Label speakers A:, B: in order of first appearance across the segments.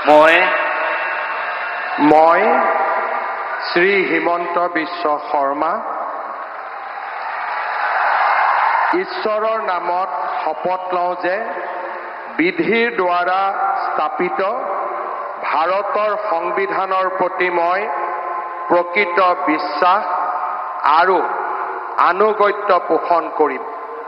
A: মই
B: মই শ্ৰী হিমন্ত বিশ্ব শৰ্মা ঈশ্বৰৰ নামত শপত লওঁ যে বিধিৰ দ্বাৰা স্থাপিত ভাৰতৰ সংবিধানৰ প্ৰতি মই প্ৰকৃত বিশ্বাস আৰু আনুগত্য পোষণ কৰিম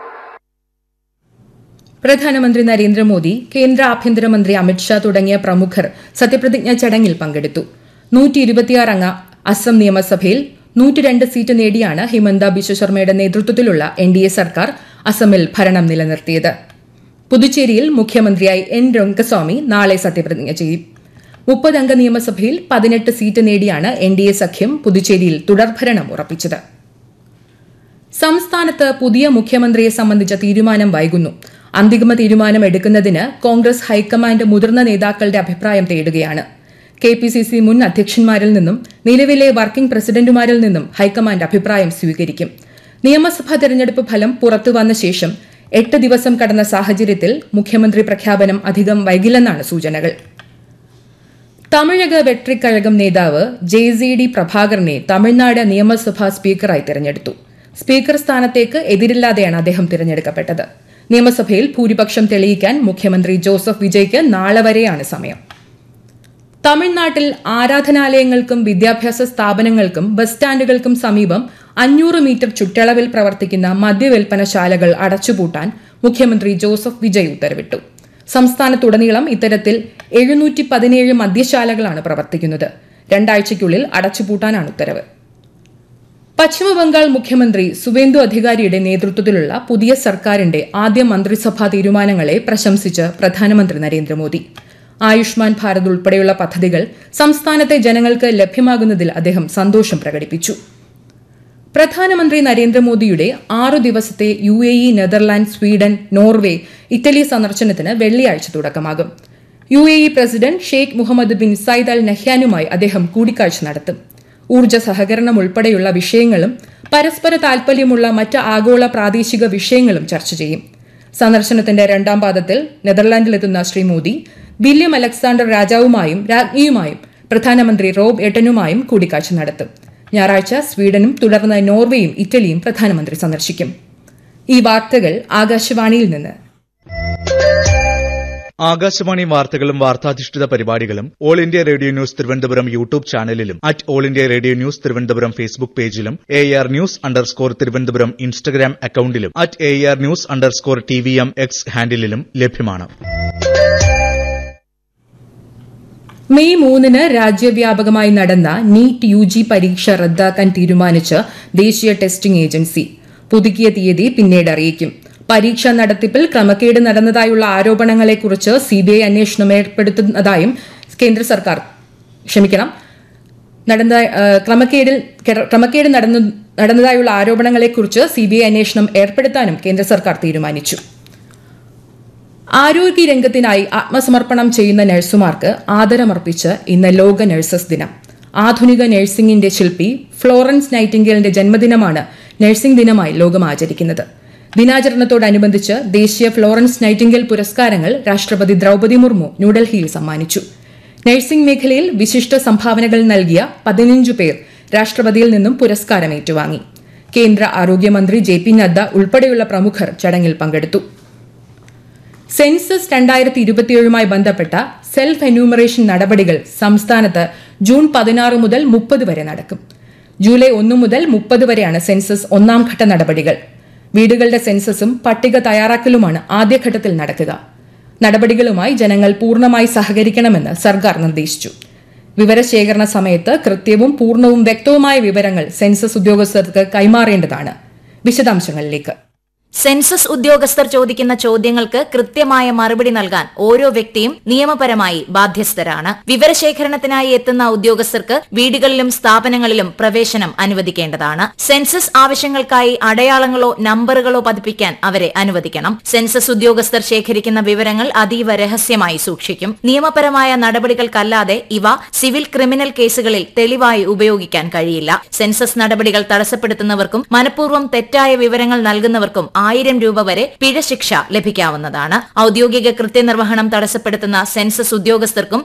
C: പ്രധാനമന്ത്രി നരേന്ദ്രമോദി കേന്ദ്ര ആഭ്യന്തരമന്ത്രി അമിത്ഷാ തുടങ്ങിയ പ്രമുഖർ സത്യപ്രതിജ്ഞാ ചടങ്ങിൽ പങ്കെടുത്തു നൂറ്റി ഇരുപത്തിയാറ് അംഗ അസം നിയമസഭയിൽ നൂറ്റിരണ്ട് സീറ്റ് നേടിയാണ് ഹിമന്ത ബിശ്വ ശർമ്മയുടെ നേതൃത്വത്തിലുള്ള എൻ ഡി എ സർക്കാർ അസമിൽ ഭരണം നിലനിർത്തിയത് പുതുച്ചേരിയിൽ മുഖ്യമന്ത്രിയായി എൻ രംഗസ്വാമി നാളെ സത്യപ്രതിജ്ഞ ചെയ്യും മുപ്പതംഗ നിയമസഭയിൽ പതിനെട്ട് സീറ്റ് നേടിയാണ് എൻ ഡി എ സഖ്യം പുതുച്ചേരിയിൽ തുടർഭരണം ഉറപ്പിച്ചത് സംസ്ഥാനത്ത് പുതിയ മുഖ്യമന്ത്രിയെ സംബന്ധിച്ച തീരുമാനം വൈകുന്നു അന്തിമ തീരുമാനം എടുക്കുന്നതിന് കോൺഗ്രസ് ഹൈക്കമാൻഡ് മുതിർന്ന നേതാക്കളുടെ അഭിപ്രായം തേടുകയാണ് കെ പി സി സി മുൻ അധ്യക്ഷന്മാരിൽ നിന്നും നിലവിലെ വർക്കിംഗ് പ്രസിഡന്റുമാരിൽ നിന്നും ഹൈക്കമാൻഡ് അഭിപ്രായം സ്വീകരിക്കും നിയമസഭാ തെരഞ്ഞെടുപ്പ് ഫലം പുറത്തുവന്ന ശേഷം എട്ട് ദിവസം കടന്ന സാഹചര്യത്തിൽ മുഖ്യമന്ത്രി പ്രഖ്യാപനം അധികം വൈകില്ലെന്നാണ് സൂചനകൾ തമിഴക വെട്രിക്കഴകം നേതാവ് ജെ സി ഡി പ്രഭാകരനെ തമിഴ്നാട് നിയമസഭാ സ്പീക്കറായി തിരഞ്ഞെടുത്തു സ്പീക്കർ സ്ഥാനത്തേക്ക് എതിരില്ലാതെയാണ് അദ്ദേഹം തിരഞ്ഞെടുക്കപ്പെട്ടത് നിയമസഭയിൽ ഭൂരിപക്ഷം തെളിയിക്കാൻ മുഖ്യമന്ത്രി ജോസഫ് വിജയ്ക്ക് നാളെ വരെയാണ് സമയം തമിഴ്നാട്ടിൽ ആരാധനാലയങ്ങൾക്കും വിദ്യാഭ്യാസ സ്ഥാപനങ്ങൾക്കും ബസ് സ്റ്റാൻഡുകൾക്കും സമീപം അഞ്ഞൂറ് മീറ്റർ ചുറ്റളവിൽ പ്രവർത്തിക്കുന്ന മദ്യവിൽപ്പനശാലകൾ അടച്ചുപൂട്ടാൻ മുഖ്യമന്ത്രി ജോസഫ് വിജയ് ഉത്തരവിട്ടു സംസ്ഥാനത്തുടനീളം ഇത്തരത്തിൽ എഴുന്നൂറ്റി പതിനേഴ് മദ്യശാലകളാണ് പ്രവർത്തിക്കുന്നത് രണ്ടാഴ്ചയ്ക്കുള്ളിൽ അടച്ചുപൂട്ടാനാണ് ഉത്തരവ് പശ്ചിമബംഗാൾ മുഖ്യമന്ത്രി സുവേന്ദു അധികാരിയുടെ നേതൃത്വത്തിലുള്ള പുതിയ സർക്കാരിന്റെ ആദ്യ മന്ത്രിസഭാ തീരുമാനങ്ങളെ പ്രശംസിച്ച് പ്രധാനമന്ത്രി നരേന്ദ്രമോദി ആയുഷ്മാൻ ഭാരത് ഉൾപ്പെടെയുള്ള പദ്ധതികൾ സംസ്ഥാനത്തെ ജനങ്ങൾക്ക് ലഭ്യമാകുന്നതിൽ അദ്ദേഹം സന്തോഷം പ്രകടിപ്പിച്ചു പ്രധാനമന്ത്രി നരേന്ദ്രമോദിയുടെ ആറു ദിവസത്തെ U A E Netherland Sweden Norway Italy സന്ദർശനത്തിന് വെള്ളിയാഴ്ച തുടക്കമാകും U A E president Sheikh Mohammed bin Zayed Al നഹ്യാനുമായി അദ്ദേഹം കൂടിക്കാഴ്ച നടത്തും ഊർജ്ജ സഹകരണം ഉൾപ്പെടെയുള്ള വിഷയങ്ങളും പരസ്പര താൽപര്യമുള്ള മറ്റ് ആഗോള പ്രാദേശിക വിഷയങ്ങളും ചർച്ച ചെയ്യും സന്ദർശനത്തിന്റെ രണ്ടാം പാദത്തിൽ നെതർലാൻഡിലെത്തുന്ന ശ്രീ മോദി വില്യം അലക്സാണ്ടർ രാജാവുമായും രാജ്ഞിയുമായും പ്രധാനമന്ത്രി റോബ് എട്ടനുമായും കൂടിക്കാഴ്ച നടത്തും ഞായറാഴ്ച സ്വീഡനും തുടർന്ന് നോർവേയും ഇറ്റലിയും പ്രധാനമന്ത്രി സന്ദർശിക്കും ഈ വാർത്തകൾ ആകാശവാണിയിൽ നിന്ന്
D: ആകാശവാണി വാർത്തകളും വാർത്താധിഷ്ഠിത പരിപാടികളും All India Radio news Thiruvananthapuram YouTube ചാനലിലും at All India Radio news Thiruvananthapuram Facebook പേജിലും A R news underscore Thiruvananthapuram Instagram അക്കൌണ്ടിലും at A R news underscore T V M X ഹാൻഡിലും ലഭ്യമാണ്
C: മെയ് മൂന്നിന് രാജ്യവ്യാപകമായി നടന്ന നീറ്റ് യു ജി പരീക്ഷ റദ്ദാക്കാൻ തീരുമാനിച്ച് ദേശീയ ടെസ്റ്റിംഗ് ഏജൻസി പുതുക്കിയ തീയതി പിന്നീട് അറിയിക്കും പരീക്ഷാ നടത്തിപ്പിൽ ക്രമക്കേട് നടന്നതായുള്ള ആരോപണങ്ങളെക്കുറിച്ച് സിബിഐ അന്വേഷണം ഏർപ്പെടുത്തുന്നതായും കേന്ദ്ര സർക്കാർ ക്ഷമിക്കണം നടന്ന ആ, ക്രമക്കേടിൽ കെട- ക്രമക്കേട് നടന്നു നടന്നതായുള്ള ആരോപണങ്ങളെക്കുറിച്ച് സിബിഐ അന്വേഷണം ഏർപ്പെടുത്താനും കേന്ദ്ര സർക്കാർ തീരുമാനിച്ചു ആരോഗ്യരംഗത്തിനായി ആത്മസമർപ്പണം ചെയ്യുന്ന നഴ്സുമാർക്ക് ആദരമർപ്പിച്ച് ഇന്ന് ലോക നഴ്സസ് ദിനം ആധുനിക നഴ്സിംഗിന്റെ ശില്പി ഫ്ലോറൻസ് നൈറ്റിംഗേലിന്റെ ജന്മദിനമാണ് നഴ്സിംഗ് ദിനമായി ലോകം ആചരിക്കുന്നത് ദിനാചരണത്തോടനുബന്ധിച്ച് ദേശീയ ഫ്ലോറൻസ് നൈറ്റിംഗേൽ പുരസ്കാരങ്ങൾ രാഷ്ട്രപതി ദ്രൗപദി മുർമു ന്യൂഡൽഹിയിൽ സമ്മാനിച്ചു നഴ്സിംഗ് മേഖലയിൽ വിശിഷ്ട സംഭാവനകൾ നൽകിയ പതിനഞ്ചു പേർ രാഷ്ട്രപതിയിൽ നിന്നും പുരസ്കാരം ഏറ്റുവാങ്ങി കേന്ദ്ര ആരോഗ്യമന്ത്രി ജെ പി നദ്ദ ഉൾപ്പെടെയുള്ള പ്രമുഖർ ചടങ്ങിൽ പങ്കെടുത്തു സെൻസസ് രണ്ടായിരത്തി ഇരുപത്തിയേഴുമായി ബന്ധപ്പെട്ട സെൽഫ് എന്യൂമറേഷൻ നടപടികൾ സംസ്ഥാനത്ത് ജൂൺ പതിനാറ് മുതൽ മുപ്പത് വരെ നടക്കും ജൂലൈ ഒന്ന് മുതൽ മുപ്പത് വരെയാണ് സെൻസസ് ഒന്നാം ഘട്ട നടപടികൾ വീടുകളുടെ സെൻസസും പട്ടിക തയ്യാറാക്കലുമാണ് ആദ്യഘട്ടത്തിൽ നടക്കുക നടപടികളുമായി ജനങ്ങൾ പൂർണ്ണമായി സഹകരിക്കണമെന്ന് സർക്കാർ നിർദ്ദേശിച്ചു വിവരശേഖരണ സമയത്ത് കൃത്യവും പൂർണ്ണവും വ്യക്തവുമായ വിവരങ്ങൾ സെൻസസ് ഉദ്യോഗസ്ഥർക്ക് കൈമാറേണ്ടതാണ് വിശദാംശങ്ങളിലേക്ക്
E: സെൻസസ് ഉദ്യോഗസ്ഥർ ചോദിക്കുന്ന ചോദ്യങ്ങൾക്ക് കൃത്യമായ മറുപടി നൽകാൻ ഓരോ വ്യക്തിയും നിയമപരമായി ബാധ്യസ്ഥരാണ് വിവരശേഖരണത്തിനായി എത്തുന്ന ഉദ്യോഗസ്ഥർക്ക് വീടുകളിലും സ്ഥാപനങ്ങളിലും പ്രവേശനം അനുവദിക്കേണ്ടതാണ് സെൻസസ് ആവശ്യങ്ങൾക്കായി അടയാളങ്ങളോ നമ്പറുകളോ പതിപ്പിക്കാൻ അവരെ അനുവദിക്കണം സെൻസസ് ഉദ്യോഗസ്ഥർ ശേഖരിക്കുന്ന വിവരങ്ങൾ അതീവ രഹസ്യമായി സൂക്ഷിക്കും നിയമപരമായ നടപടികൾക്കല്ലാതെ ഇവ സിവിൽ ക്രിമിനൽ കേസുകളിൽ തെളിവായി ഉപയോഗിക്കാൻ കഴിയില്ല സെൻസസ് നടപടികൾ തടസ്സപ്പെടുത്തുന്നവർക്കും മനഃപൂർവ്വം തെറ്റായ വിവരങ്ങൾ നൽകുന്നവർക്കും ആയിരം രൂപ വരെ പിഴ ശിക്ഷ ലഭിക്കാവുന്നതാണ് ഔദ്യോഗിക കൃത്യനിർവഹണം തടസ്സപ്പെടുത്തുന്ന സെൻസസ് ഉദ്യോഗസ്ഥർക്കും